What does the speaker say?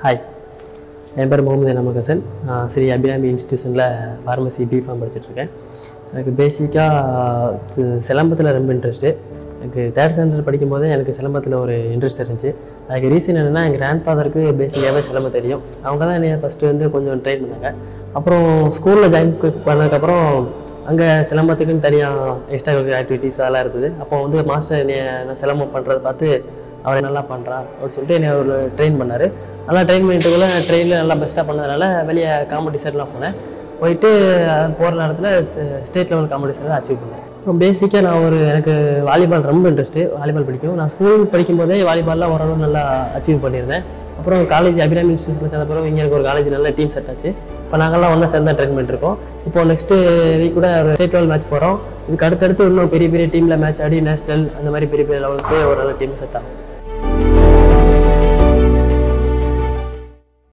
hi என் பேர் முகமது நமக் ஹசன் நான் ஸ்ரீ அபிராமி இன்ஸ்டியூஷனில் ஃபார்மசி பிஃபார்ம் படிச்சிட்ருக்கேன் எனக்கு பேசிக்காக சிலம்பத்தில் ரொம்ப இன்ட்ரெஸ்ட்டு எனக்கு தேர்ட் ஸ்டாண்டர்ட் படிக்கும் போதே எனக்கு சிலம்பத்தில் ஒரு இன்ட்ரெஸ்ட் இருந்துச்சு அதுக்கு ரீசன் என்னென்னா எங்கள் கிராண்ட் ஃபாதருக்கு பேசிக்காகவே சிலம்பம் தெரியும் அவங்க தான் என்னை ஃபஸ்ட்டு வந்து கொஞ்சம் ட்ரெயின் பண்ணாங்க அப்புறம் ஸ்கூலில் ஜாயின் பண்ணதுக்கப்புறம் அங்கே சிலம்பத்துக்குன்னு தனியாக எக்ஸ்ட்ரா கரிக்குலர் ஆக்டிவிட்டீஸ் அதெல்லாம் இருந்தது அப்போ வந்து மாஸ்டர் என்னை நான் சிலம்பம் பண்ணுறத பார்த்து அவரை நல்லா பண்ணுறான் அப்படின்னு சொல்லிட்டு என்னை ஒரு ட்ரெயின் பண்ணார் நல்லா ட்ரெயின் பண்ணிட்டுக்குள்ள ட்ரெயினில் நல்லா பெஸ்ட்டாக பண்ணதுனால வெளியே காம்படிஷன்லாம் போனேன் போயிட்டு போகிற நேரத்தில் ஸ்டேட் லெவல் காம்படிஷனில் அச்சீவ் பண்ணேன் அப்புறம் பேசிக்காக நான் ஒரு எனக்கு வாலிபால் ரொம்ப இன்ட்ரெஸ்ட்டு வாலிபால் பிடிக்கும் நான் ஸ்கூல் படிக்கும்போதே வாலிபால்லாம் ஓரளவு நல்லா அச்சீவ் பண்ணியிருந்தேன் அப்புறம் காலேஜ் அபிராமி இன்ஸ்டியூஷனில் சேர்ந்த பிறகு இங்கே எனக்கு ஒரு காலேஜ் நல்ல டீம் செட் ஆச்சு இப்போ நாங்கள்லாம் ஒன்றா சேர்ந்து ட்ரெயின் பண்ணிருக்கோம் இப்போ நெக்ஸ்ட்டு வீக் கூட ஒரு ஸ்டேட் லெவல் மேட்ச் போகிறோம் இதுக்கு அடுத்தடுத்து இன்னும் பெரிய பெரிய டீமில் மேட்ச் ஆடி நேஷனல் அந்த மாதிரி பெரிய பெரிய லெவலுக்கு ஒரு நல்ல டீம் செட் ஆகும்